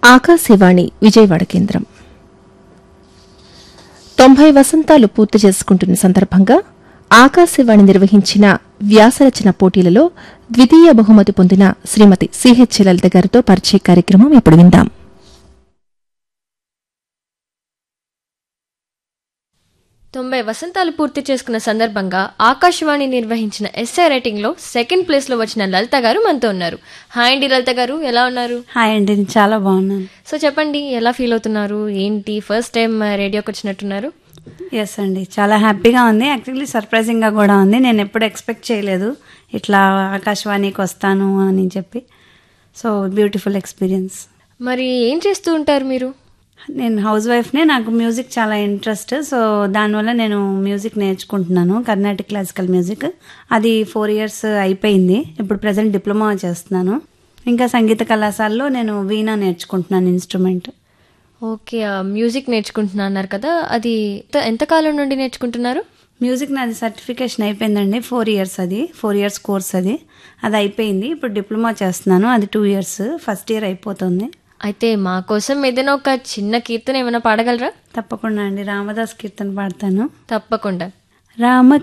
ఆకాశవాణి విజయవాడ కేంద్రం తొంభై వసంతాలు పూర్తి చేసుకుంటున్న సందర్భంగా ఆకాశవాణి నిర్వహించిన వ్యాసరచన పోటీలలో ద్వితీయ బహుమతి పొందిన శ్రీమతి సిహెచ్ లలిత గారితో పరిచయ కార్యక్రమం ఇప్పుడు విందాం తొంభై వసంతాలు పూర్తి చేసుకున్న సందర్భంగా ఆకాశవాణి నిర్వహించిన ఎస్ఐ రైటింగ్ లో సెకండ్ ప్లేస్ లో వచ్చిన లలిత గారు మనతో ఉన్నారు హాయ్ అండి లలిత గారు ఎలా ఉన్నారు హాయ్ అండి నేను చాలా బాగున్నాను సో చెప్పండి ఎలా ఫీల్ అవుతున్నారు ఏంటి ఫస్ట్ టైం రేడియోకి వచ్చినట్టున్నారు ఎస్ అండి చాలా హ్యాపీగా ఉంది యాక్చువల్లీ సర్ప్రైజింగ్గా కూడా ఉంది నేను ఎప్పుడు ఎక్స్పెక్ట్ చేయలేదు ఇట్లా ఆకాశవాణికి వస్తాను అని చెప్పి సో బ్యూటిఫుల్ ఎక్స్పీరియన్స్ మరి ఏం చేస్తూ ఉంటారు మీరు నేను హౌస్ వైఫ్నే నాకు మ్యూజిక్ చాలా ఇంట్రెస్ట్ సో దానివల్ల నేను మ్యూజిక్ నేర్చుకుంటున్నాను కర్ణాటక క్లాసికల్ మ్యూజిక్ అది ఫోర్ ఇయర్స్ అయిపోయింది ఇప్పుడు ప్రజెంట్ డిప్లొమా చేస్తున్నాను ఇంకా సంగీత కళాశాలలో నేను వీణా నేర్చుకుంటున్నాను ఇన్స్ట్రుమెంట్ ఓకే ఆ, మ్యూజిక్ నేర్చుకుంటున్నా అన్నారు కదా అది ఎంత- ఎంతకాలం నుండి నేర్చుకుంటున్నారు మ్యూజిక్ నాది సర్టిఫికేషన్ అయిపోయిందండి ఫోర్ ఇయర్స్ అది ఫోర్ ఇయర్స్ కోర్స్ అది అది అయిపోయింది ఇప్పుడు డిప్లొమా చేస్తున్నాను అది టూ ఇయర్స్ ఫస్ట్ ఇయర్ అయిపోతుంది అయితే మా కోసం ఏదైనా ఒక చిన్న కీర్తన ఏమైనా పాడగలరా తప్పకుండా అండి రామదాస్ కీర్తన పాడతాను తప్పకుండా రామ